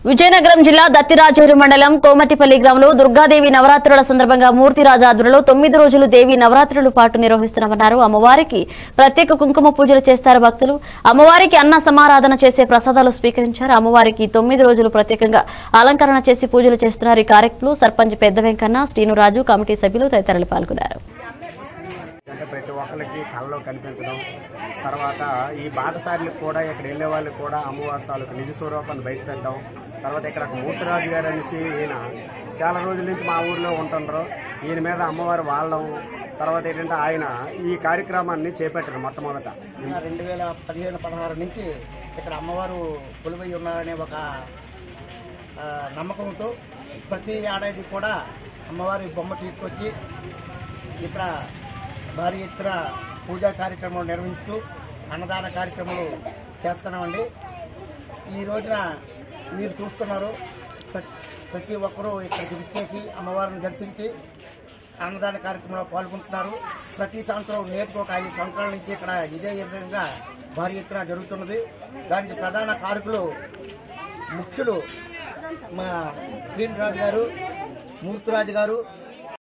విజయనగరం జిల్లా దత్తిరాజేరు మండలం కోమటిపల్లి గ్రామంలో దుర్గాదేవి నవరాత్రుల సందర్భంగా మూర్తిరాజు ఆధ్వర్యంలో తొమ్మిది రోజులు దేవి నవరాత్రుల పాటు నిర్వహిస్తున్నామన్నారు అమ్మవారికి ప్రత్యేక కుంకుమ పూజలు చేస్తారు భక్తులు అమ్మవారికి అన్న సమారాధన చేసే ప్రసాదాలు స్వీకరించారు అమ్మవారికి తొమ్మిది రోజులు ప్రత్యేకంగా అలంకరణ చేసి పూజలు చేస్తున్నారు ఈ కార్యక్రమంలో సర్పంచ్ పెద్ద వెంకన్న శ్రీనురాజు కమిటీ సభ్యులు తదితరులు పాల్గొన్నారు అంటే ప్రతి ఒక్కరికి కళ్ళలో కనిపించడం తర్వాత ఈ బాటసారులకు కూడా ఇక్కడ వెళ్ళే వాళ్ళకి కూడా అమ్మవారి తాలూకు నిజ స్వరూపాన్ని బయట పెట్టడం తర్వాత ఇక్కడ ఒక మూర్తిరాజు గారు అనేసి ఈయన చాలా రోజుల నుంచి మా ఊర్లో ఉంటున్నారు ఈయన మీద అమ్మవారు వాళ్ళం తర్వాత ఏంటంటే ఆయన ఈ కార్యక్రమాన్ని చేపట్టారు మొట్టమొదట రెండు వేల పదిహేను పదహారు నుంచి ఇక్కడ అమ్మవారు కొలువై ఉన్నారనే ఒక ఆ, నమ్మకంతో ప్రతి ఏడాది కూడా అమ్మవారి బొమ్మ తీసుకొచ్చి ఇక్కడ భారీ ఎత్తున పూజా కార్యక్రమాలు నిర్వహిస్తూ అన్నదాన కార్యక్రమాలు చేస్తున్నామండి ఈ రోజున మీరు చూస్తున్నారు ప్ర- ప్రతి ఒక్కరూ ఇక్కడికి విచ్చేసి అమ్మవారిని దర్శించి అన్నదాన కార్యక్రమంలో పాల్గొంటున్నారు ప్రతి సంవత్సరం నేటికి ఒక ఐదు సంవత్సరాల నుంచి ఇక్కడ ఇదే విధంగా భారీ ఎత్తున జరుగుతున్నది దానికి ప్రధాన కారకులు ముఖ్యులు మా శ్రీనిరాజు గారు మూర్తిరాజు గారు